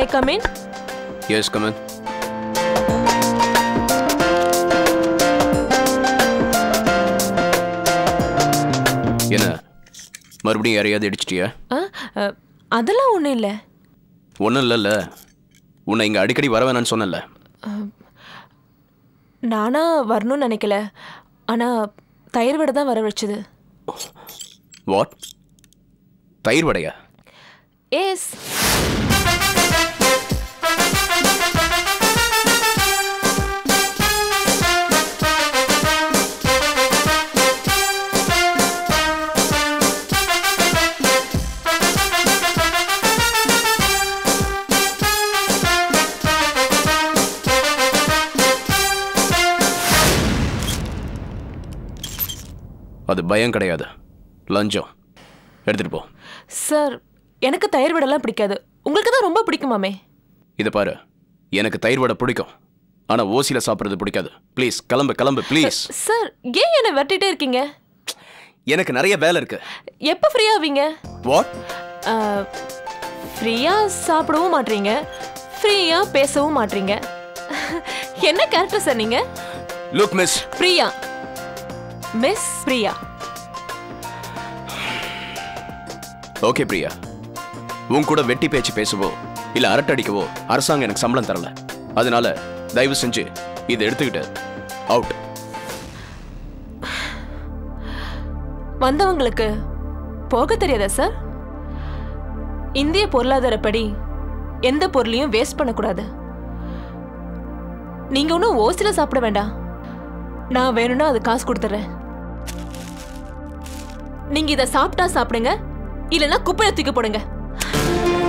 I come in yes come on என்ன மறுபடியும் யாரையாவது அடிச்சிட்டியா அதெல்லாம் ஒன்றும் இல்லை ஒன்றும் இல்லைல்ல உன்னை இங்கே அடிக்கடி வர வேணாம்னு சொன்னேன்ல நானா வரணும்னு நினைக்கல ஆனால் தயிர் வடை தான் வர வச்சது வாட் தயிர் வடையா எஸ் அது பயம் கிடையாது லஞ்சம் எடுத்துட்டு போ சார் எனக்கு தயிர் வடைலாம் பிடிக்காது உங்களுக்கு தான் ரொம்ப பிடிக்குமாமே இதை பாரு எனக்கு தயிர் வடை பிடிக்கும் ஆனால் ஓசியில் சாப்பிட்றது பிடிக்காது ப்ளீஸ் கிளம்பு கிளம்பு ப்ளீஸ் சார் ஏன் என்னை வெட்டிட்டே இருக்கீங்க எனக்கு நிறைய வேலை இருக்கு எப்போ ஃப்ரீ ஆவீங்க வாட் ஃப்ரீயாக சாப்பிடவும் மாட்றீங்க ஃப்ரீயாக பேசவும் மாட்றீங்க என்ன கேரக்டர் சார் நீங்கள் look miss Priya miss Priya okay Priya உன் கூட வெட்டி பேச்சு பேசவோ இல்ல அரட்டடிக்கவோ அரசாங்கம் எனக்கு சம்பளம் தரல அதனால தயவு செஞ்சு இதை எடுத்துக்கிட்டு அவுட் வந்தவங்களுக்கு போக தெரியாதா சார் இந்திய பொருளாதாரப்படி எந்த பொருளையும் வேஸ்ட் பண்ணக்கூடாது நீங்க ஒன்றும் ஓசில சாப்பிட வேண்டாம் நான் வேணும்னா அது காசு கொடுத்துட்றேன் நீங்க இதை சாப்பிட்டா சாப்பிடுங்க இல்லைன்னா குப்பையை தூக்கி போடுங்க